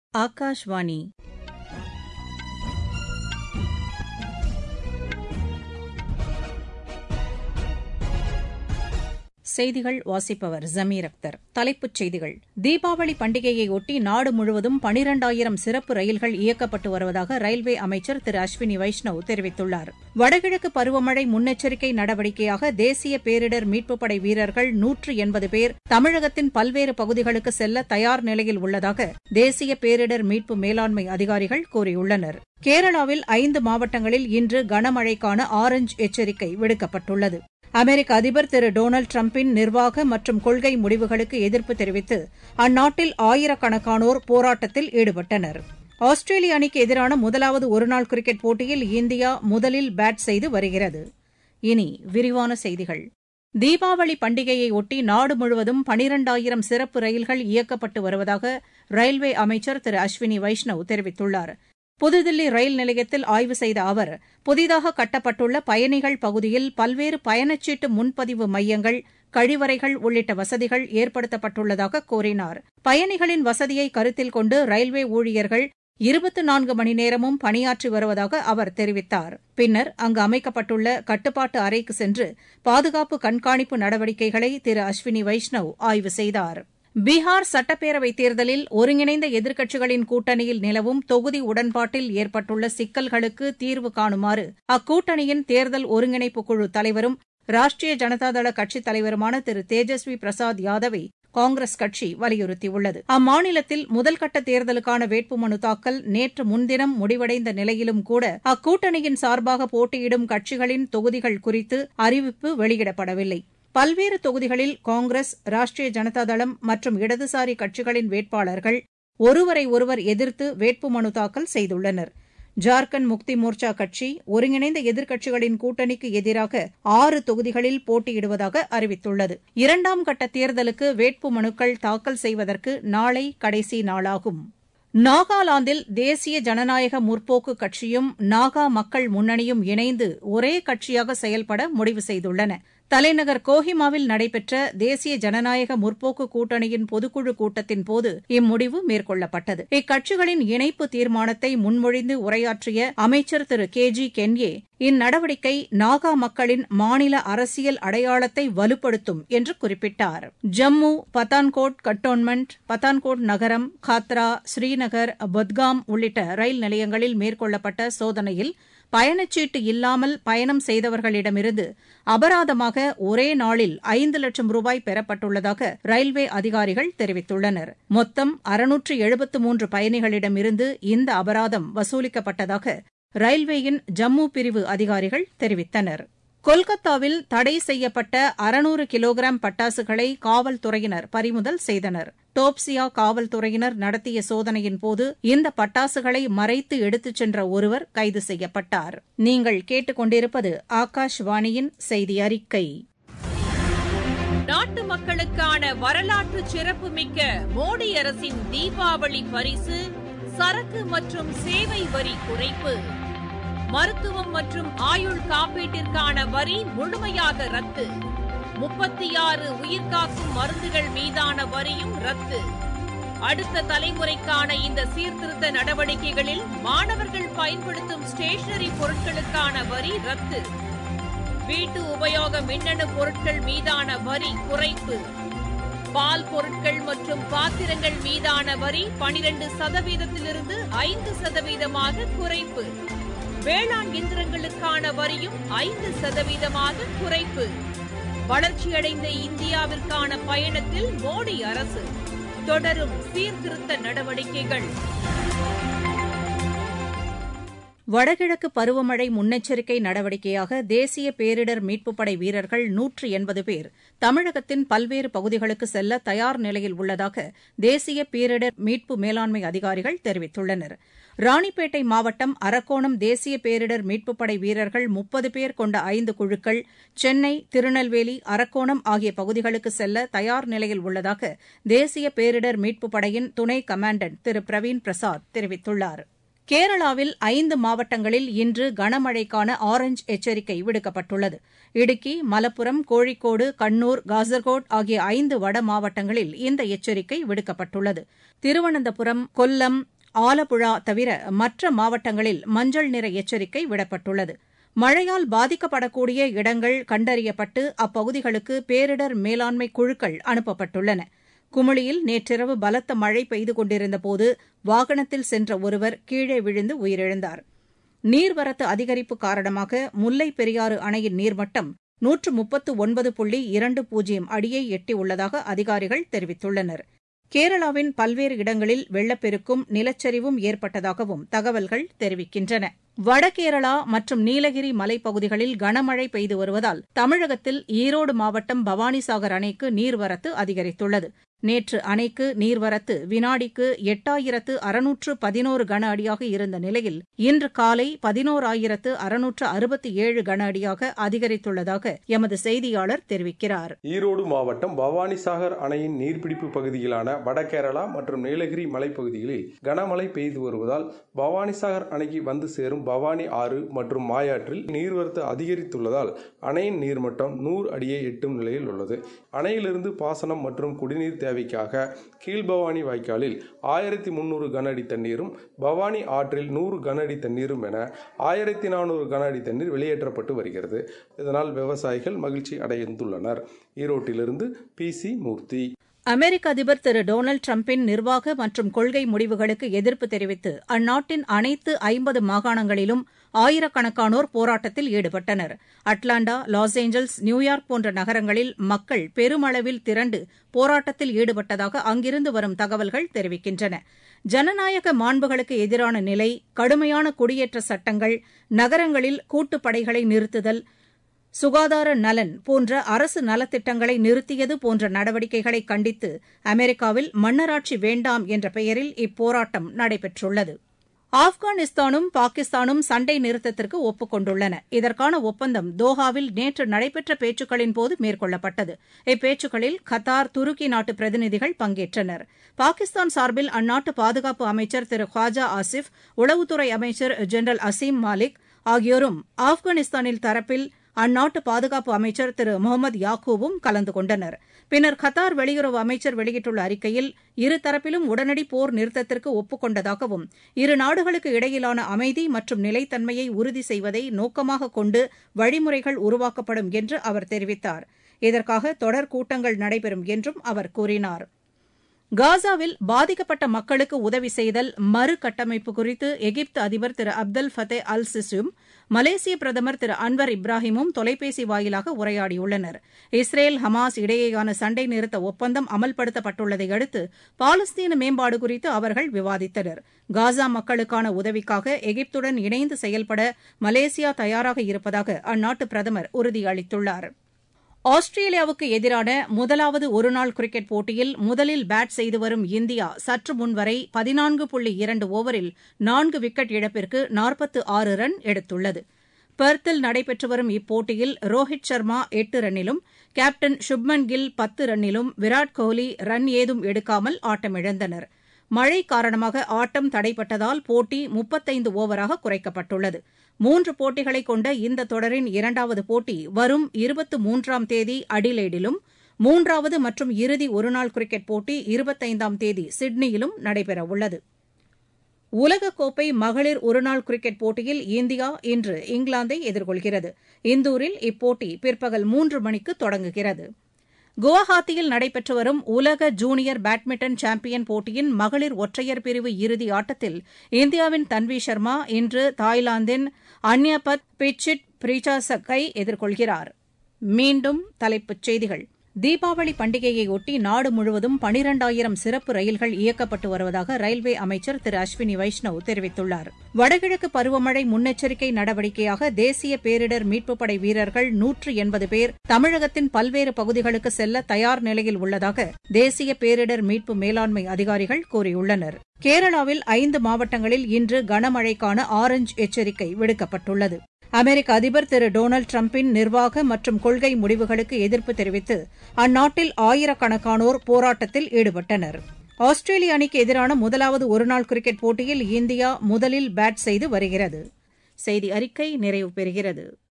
ஆகாஷ்வாணி செய்திகள் வாசிப்பவர் ஜமீர் அக்தர் தலைப்புச் செய்திகள் தீபாவளி பண்டிகையையொட்டி நாடு முழுவதும் பனிரெண்டாயிரம் சிறப்பு ரயில்கள் இயக்கப்பட்டு வருவதாக ரயில்வே அமைச்சர் திரு அஸ்வினி வைஷ்ணவ் தெரிவித்துள்ளார் வடகிழக்கு பருவமழை முன்னெச்சரிக்கை நடவடிக்கையாக தேசிய பேரிடர் மீட்புப் படை வீரர்கள் நூற்று எண்பது பேர் தமிழகத்தின் பல்வேறு பகுதிகளுக்கு செல்ல தயார் நிலையில் உள்ளதாக தேசிய பேரிடர் மீட்பு மேலாண்மை அதிகாரிகள் கூறியுள்ளனர் கேரளாவில் ஐந்து மாவட்டங்களில் இன்று கனமழைக்கான ஆரஞ்ச் எச்சரிக்கை விடுக்கப்பட்டுள்ளது அமெரிக்க அதிபர் திரு டொனால்டு டிரம்பின் நிர்வாக மற்றும் கொள்கை முடிவுகளுக்கு எதிர்ப்பு தெரிவித்து அந்நாட்டில் ஆயிரக்கணக்கானோர் போராட்டத்தில் ஈடுபட்டனர் ஆஸ்திரேலிய அணிக்கு எதிரான முதலாவது ஒருநாள் கிரிக்கெட் போட்டியில் இந்தியா முதலில் பேட் செய்து வருகிறது இனி விரிவான செய்திகள் தீபாவளி பண்டிகையையொட்டி நாடு முழுவதும் பனிரெண்டாயிரம் சிறப்பு ரயில்கள் இயக்கப்பட்டு வருவதாக ரயில்வே அமைச்சர் திரு அஸ்வினி வைஷ்ணவ் தெரிவித்துள்ளார் புதுதில்லி ரயில் நிலையத்தில் ஆய்வு செய்த அவர் புதிதாக கட்டப்பட்டுள்ள பயணிகள் பகுதியில் பல்வேறு பயணச்சீட்டு முன்பதிவு மையங்கள் கழிவறைகள் உள்ளிட்ட வசதிகள் ஏற்படுத்தப்பட்டுள்ளதாக கூறினார் பயணிகளின் வசதியை கருத்தில் கொண்டு ரயில்வே ஊழியர்கள் இருபத்து நான்கு மணி நேரமும் பணியாற்றி வருவதாக அவர் தெரிவித்தார் பின்னர் அங்கு அமைக்கப்பட்டுள்ள கட்டுப்பாட்டு அறைக்கு சென்று பாதுகாப்பு கண்காணிப்பு நடவடிக்கைகளை திரு அஸ்வினி வைஷ்ணவ் ஆய்வு செய்தார் பீகார் சட்டப்பேரவைத் தேர்தலில் ஒருங்கிணைந்த எதிர்க்கட்சிகளின் கூட்டணியில் நிலவும் தொகுதி உடன்பாட்டில் ஏற்பட்டுள்ள சிக்கல்களுக்கு தீர்வு காணுமாறு அக்கூட்டணியின் தேர்தல் ஒருங்கிணைப்பு குழு தலைவரும் ராஷ்டிரிய ஜனதாதள கட்சித் தலைவருமான திரு தேஜஸ்வி பிரசாத் யாதவை காங்கிரஸ் கட்சி வலியுறுத்தியுள்ளது அம்மாநிலத்தில் முதல்கட்ட தேர்தலுக்கான வேட்புமனு தாக்கல் நேற்று முன்தினம் முடிவடைந்த நிலையிலும் கூட அக்கூட்டணியின் சார்பாக போட்டியிடும் கட்சிகளின் தொகுதிகள் குறித்து அறிவிப்பு வெளியிடப்படவில்லை பல்வேறு தொகுதிகளில் காங்கிரஸ் ராஷ்டிரிய ஜனதாதளம் மற்றும் இடதுசாரி கட்சிகளின் வேட்பாளர்கள் ஒருவரை ஒருவர் எதிர்த்து வேட்புமனு தாக்கல் செய்துள்ளனர் ஜார்க்கண்ட் முக்தி மோர்ச்சா கட்சி ஒருங்கிணைந்த எதிர்க்கட்சிகளின் கூட்டணிக்கு எதிராக ஆறு தொகுதிகளில் போட்டியிடுவதாக அறிவித்துள்ளது இரண்டாம் கட்ட தேர்தலுக்கு வேட்புமனுக்கள் தாக்கல் செய்வதற்கு நாளை கடைசி நாளாகும் நாகாலாந்தில் தேசிய ஜனநாயக முற்போக்கு கட்சியும் நாகா மக்கள் முன்னணியும் இணைந்து ஒரே கட்சியாக செயல்பட முடிவு செய்துள்ளன தலைநகர் கோஹிமாவில் நடைபெற்ற தேசிய ஜனநாயக முற்போக்கு கூட்டணியின் பொதுக்குழு கூட்டத்தின் போது இம்முடிவு மேற்கொள்ளப்பட்டது இக்கட்சிகளின் இணைப்பு தீர்மானத்தை முன்மொழிந்து உரையாற்றிய அமைச்சர் திரு கே ஜி கென்யே இந்நடவடிக்கை நாகா மக்களின் மாநில அரசியல் அடையாளத்தை வலுப்படுத்தும் என்று குறிப்பிட்டார் ஜம்மு பத்தான்கோட் கட்டோன்மெண்ட் பத்தான்கோட் நகரம் காத்ரா ஸ்ரீநகர் பத்காம் உள்ளிட்ட ரயில் நிலையங்களில் மேற்கொள்ளப்பட்ட சோதனையில் பயணச்சீட்டு இல்லாமல் பயணம் செய்தவர்களிடமிருந்து அபராதமாக ஒரே நாளில் ஐந்து லட்சம் ரூபாய் பெறப்பட்டுள்ளதாக ரயில்வே அதிகாரிகள் தெரிவித்துள்ளனர் மொத்தம் அறுநூற்று எழுபத்து மூன்று பயணிகளிடமிருந்து இந்த அபராதம் வசூலிக்கப்பட்டதாக ரயில்வேயின் ஜம்மு பிரிவு அதிகாரிகள் தெரிவித்தனர் கொல்கத்தாவில் தடை செய்யப்பட்ட அறுநூறு கிலோகிராம் பட்டாசுகளை காவல்துறையினர் பறிமுதல் செய்தனர் டோப்சியா காவல்துறையினர் நடத்திய சோதனையின்போது இந்த பட்டாசுகளை மறைத்து எடுத்துச் சென்ற ஒருவர் கைது செய்யப்பட்டார் நீங்கள் கேட்டுக்கொண்டிருப்பது ஆகாஷ்வாணியின் செய்தி அறிக்கை நாட்டு மக்களுக்கான வரலாற்று சிறப்புமிக்க மோடி அரசின் தீபாவளி பரிசு சரக்கு மற்றும் சேவை வரி குறைப்பு மருத்துவம் மற்றும் ஆயுள் காப்பீட்டிற்கான வரி முழுமையாக ரத்து முப்பத்தி ஆறு உயிர்காக்கும் மருந்துகள் மீதான வரியும் ரத்து அடுத்த தலைமுறைக்கான இந்த சீர்திருத்த நடவடிக்கைகளில் மாணவர்கள் பயன்படுத்தும் ஸ்டேஷனரி பொருட்களுக்கான வரி ரத்து வீட்டு உபயோக மின்னணு பொருட்கள் மீதான வரி குறைப்பு பால் பொருட்கள் மற்றும் பாத்திரங்கள் மீதான வரி பனிரெண்டு சதவீதத்திலிருந்து ஐந்து சதவீதமாக குறைப்பு வேளாண் இயந்திரங்களுக்கான வரியும் ஐந்து சதவீதமாக குறைப்பு வளர்ச்சியடைந்த இந்தியாவிற்கான பயணத்தில் மோடி அரசு தொடரும் சீர்திருத்த நடவடிக்கைகள் வடகிழக்கு பருவமழை முன்னெச்சரிக்கை நடவடிக்கையாக தேசிய பேரிடர் மீட்புப் படை வீரர்கள் நூற்று எண்பது பேர் தமிழகத்தின் பல்வேறு பகுதிகளுக்கு செல்ல தயார் நிலையில் உள்ளதாக தேசிய பேரிடர் மீட்பு மேலாண்மை அதிகாரிகள் தெரிவித்துள்ளனர் ராணிப்பேட்டை மாவட்டம் அரக்கோணம் தேசிய பேரிடர் மீட்புப் படை வீரர்கள் முப்பது பேர் கொண்ட ஐந்து குழுக்கள் சென்னை திருநெல்வேலி அரக்கோணம் ஆகிய பகுதிகளுக்கு செல்ல தயார் நிலையில் உள்ளதாக தேசிய பேரிடர் மீட்புப் படையின் துணை கமாண்டன்ட் திரு பிரவீன் பிரசாத் தெரிவித்துள்ளார் கேரளாவில் ஐந்து மாவட்டங்களில் இன்று கனமழைக்கான ஆரஞ்ச் எச்சரிக்கை விடுக்கப்பட்டுள்ளது இடுக்கி மலப்புரம் கோழிக்கோடு கண்ணூர் காசர்கோட் ஆகிய ஐந்து வட மாவட்டங்களில் இந்த எச்சரிக்கை விடுக்கப்பட்டுள்ளது திருவனந்தபுரம் கொல்லம் ஆலப்புழா தவிர மற்ற மாவட்டங்களில் மஞ்சள் நிற எச்சரிக்கை விடப்பட்டுள்ளது மழையால் பாதிக்கப்படக்கூடிய இடங்கள் கண்டறியப்பட்டு அப்பகுதிகளுக்கு பேரிடர் மேலாண்மை குழுக்கள் அனுப்பப்பட்டுள்ளன குமுளியில் நேற்றிரவு பலத்த மழை பெய்து கொண்டிருந்தபோது வாகனத்தில் சென்ற ஒருவர் கீழே விழுந்து உயிரிழந்தார் நீர்வரத்து அதிகரிப்பு காரணமாக முல்லைப் பெரியாறு அணையின் நீர்மட்டம் நூற்று முப்பத்து ஒன்பது புள்ளி இரண்டு பூஜ்ஜியம் அடியை எட்டியுள்ளதாக அதிகாரிகள் தெரிவித்துள்ளனர் கேரளாவின் பல்வேறு இடங்களில் வெள்ளப்பெருக்கும் நிலச்சரிவும் ஏற்பட்டதாகவும் தகவல்கள் தெரிவிக்கின்றன வடகேரளா மற்றும் நீலகிரி மலைப்பகுதிகளில் கனமழை பெய்து வருவதால் தமிழகத்தில் ஈரோடு மாவட்டம் பவானிசாகர் அணைக்கு நீர்வரத்து அதிகரித்துள்ளது நேற்று அணைக்கு நீர்வரத்து வினாடிக்கு எட்டாயிரத்து அறுநூற்று பதினோரு கன அடியாக இருந்த நிலையில் இன்று காலை பதினோராயிரத்து அறுநூற்று அறுபத்தி ஏழு கன அடியாக அதிகரித்துள்ளதாக எமது செய்தியாளர் தெரிவிக்கிறார் ஈரோடு மாவட்டம் பவானிசாகர் அணையின் நீர்பிடிப்பு பகுதிகளான வடகேரளா மற்றும் நீலகிரி மலைப்பகுதிகளில் கனமழை பெய்து வருவதால் பவானிசாகர் அணைக்கு வந்து சேரும் பவானி ஆறு மற்றும் மாயாற்றில் நீர்வரத்து அதிகரித்துள்ளதால் அணையின் நீர்மட்டம் நூறு அடியை எட்டும் நிலையில் உள்ளது அணையிலிருந்து பாசனம் மற்றும் குடிநீர் தேவைக்காக கீழ்பவானி வாய்க்காலில் ஆயிரத்தி முன்னூறு கன அடி தண்ணீரும் பவானி ஆற்றில் நூறு கன அடி தண்ணீரும் என ஆயிரத்தி நானூறு கன அடி தண்ணீர் வெளியேற்றப்பட்டு வருகிறது இதனால் விவசாயிகள் மகிழ்ச்சி அடைந்துள்ளனர் ஈரோட்டிலிருந்து பி சி மூர்த்தி அமெரிக்க அதிபர் திரு டொனால்டு டிரம்பின் நிர்வாக மற்றும் கொள்கை முடிவுகளுக்கு எதிர்ப்பு தெரிவித்து அந்நாட்டின் அனைத்து ஐம்பது மாகாணங்களிலும் ஆயிரக்கணக்கானோர் போராட்டத்தில் ஈடுபட்டனர் அட்லாண்டா லாஸ் ஏஞ்சல்ஸ் நியூயார்க் போன்ற நகரங்களில் மக்கள் பெருமளவில் திரண்டு போராட்டத்தில் ஈடுபட்டதாக அங்கிருந்து வரும் தகவல்கள் தெரிவிக்கின்றன ஜனநாயக மாண்புகளுக்கு எதிரான நிலை கடுமையான குடியேற்ற சட்டங்கள் நகரங்களில் கூட்டுப்படைகளை நிறுத்துதல் சுகாதார நலன் போன்ற அரசு நலத்திட்டங்களை நிறுத்தியது போன்ற நடவடிக்கைகளை கண்டித்து அமெரிக்காவில் மன்னராட்சி வேண்டாம் என்ற பெயரில் இப்போராட்டம் நடைபெற்றுள்ளது ஆப்கானிஸ்தானும் பாகிஸ்தானும் சண்டை நிறுத்தத்திற்கு ஒப்புக் கொண்டுள்ளன இதற்கான ஒப்பந்தம் தோஹாவில் நேற்று நடைபெற்ற பேச்சுக்களின் போது மேற்கொள்ளப்பட்டது இப்பேச்சுக்களில் கத்தார் துருக்கி நாட்டு பிரதிநிதிகள் பங்கேற்றனர் பாகிஸ்தான் சார்பில் அந்நாட்டு பாதுகாப்பு அமைச்சர் திரு ஹாஜா ஆசிப் உளவுத்துறை அமைச்சர் ஜெனரல் அசீம் மாலிக் ஆகியோரும் ஆப்கானிஸ்தானில் தரப்பில் அந்நாட்டு பாதுகாப்பு அமைச்சர் திரு முகமது யாக்கூபும் கலந்து கொண்டனர் பின்னர் கத்தார் வெளியுறவு அமைச்சர் வெளியிட்டுள்ள அறிக்கையில் இருதரப்பிலும் உடனடி போர் நிறுத்தத்திற்கு ஒப்புக் கொண்டதாகவும் இரு நாடுகளுக்கு இடையிலான அமைதி மற்றும் நிலைத்தன்மையை உறுதி செய்வதை நோக்கமாக கொண்டு வழிமுறைகள் உருவாக்கப்படும் என்று அவர் தெரிவித்தார் இதற்காக தொடர் கூட்டங்கள் நடைபெறும் என்றும் அவர் கூறினார் காசாவில் பாதிக்கப்பட்ட மக்களுக்கு உதவி செய்தல் மறு கட்டமைப்பு குறித்து எகிப்து அதிபர் திரு அப்தல் ஃபதே அல் சிசும் மலேசிய பிரதமர் திரு அன்வர் இப்ராஹிமும் தொலைபேசி வாயிலாக உரையாடியுள்ளனர் இஸ்ரேல் ஹமாஸ் இடையேயான சண்டை நிறுத்த ஒப்பந்தம் அமல்படுத்தப்பட்டுள்ளதை அடுத்து பாலஸ்தீன மேம்பாடு குறித்து அவர்கள் விவாதித்தனர் காசா மக்களுக்கான உதவிக்காக எகிப்துடன் இணைந்து செயல்பட மலேசியா தயாராக இருப்பதாக அந்நாட்டு பிரதமர் உறுதியளித்துள்ளார் ஆஸ்திரேலியாவுக்கு எதிரான முதலாவது ஒருநாள் கிரிக்கெட் போட்டியில் முதலில் பேட் செய்து வரும் இந்தியா சற்று முன்வரை பதினான்கு புள்ளி இரண்டு ஓவரில் நான்கு விக்கெட் இழப்பிற்கு நாற்பத்து ஆறு ரன் எடுத்துள்ளது பெர்த்தில் நடைபெற்று வரும் இப்போட்டியில் ரோஹித் சர்மா எட்டு ரன்னிலும் கேப்டன் சுப்மன் கில் பத்து ரன்னிலும் விராட் கோலி ரன் ஏதும் எடுக்காமல் ஆட்டமிழந்தனர் மழை காரணமாக ஆட்டம் தடைப்பட்டதால் போட்டி முப்பத்தைந்து ஓவராக குறைக்கப்பட்டுள்ளது மூன்று போட்டிகளை கொண்ட இந்த தொடரின் இரண்டாவது போட்டி வரும் இருபத்து மூன்றாம் தேதி அடிலேடிலும் மூன்றாவது மற்றும் இறுதி ஒருநாள் கிரிக்கெட் போட்டி இருபத்தைந்தாம் தேதி சிட்னியிலும் நடைபெறவுள்ளது உலகக்கோப்பை மகளிர் ஒருநாள் கிரிக்கெட் போட்டியில் இந்தியா இன்று இங்கிலாந்தை எதிர்கொள்கிறது இந்தூரில் இப்போட்டி பிற்பகல் மூன்று மணிக்கு தொடங்குகிறது குவஹாத்தியில் நடைபெற்று வரும் உலக ஜூனியர் பேட்மிண்டன் சாம்பியன் போட்டியின் மகளிர் ஒற்றையர் பிரிவு இறுதி ஆட்டத்தில் இந்தியாவின் தன்வி சர்மா இன்று தாய்லாந்தின் அன்யபத் பிச்சிட் பிரீச்சாசக்கை எதிர்கொள்கிறார் மீண்டும் தலைப்புச் செய்திகள் தீபாவளி பண்டிகையையொட்டி நாடு முழுவதும் பனிரெண்டாயிரம் சிறப்பு ரயில்கள் இயக்கப்பட்டு வருவதாக ரயில்வே அமைச்சர் திரு அஸ்வினி வைஷ்ணவ் தெரிவித்துள்ளார் வடகிழக்கு பருவமழை முன்னெச்சரிக்கை நடவடிக்கையாக தேசிய பேரிடர் மீட்புப் படை வீரர்கள் நூற்று எண்பது பேர் தமிழகத்தின் பல்வேறு பகுதிகளுக்கு செல்ல தயார் நிலையில் உள்ளதாக தேசிய பேரிடர் மீட்பு மேலாண்மை அதிகாரிகள் கூறியுள்ளனர் கேரளாவில் ஐந்து மாவட்டங்களில் இன்று கனமழைக்கான ஆரஞ்ச் எச்சரிக்கை விடுக்கப்பட்டுள்ளது அமெரிக்க அதிபர் திரு டொனால்டு டிரம்பின் நிர்வாக மற்றும் கொள்கை முடிவுகளுக்கு எதிர்ப்பு தெரிவித்து அந்நாட்டில் ஆயிரக்கணக்கானோர் போராட்டத்தில் ஈடுபட்டனர் ஆஸ்திரேலிய அணிக்கு எதிரான முதலாவது ஒருநாள் கிரிக்கெட் போட்டியில் இந்தியா முதலில் பேட் செய்து வருகிறது செய்தி அறிக்கை நிறைவு பெறுகிறது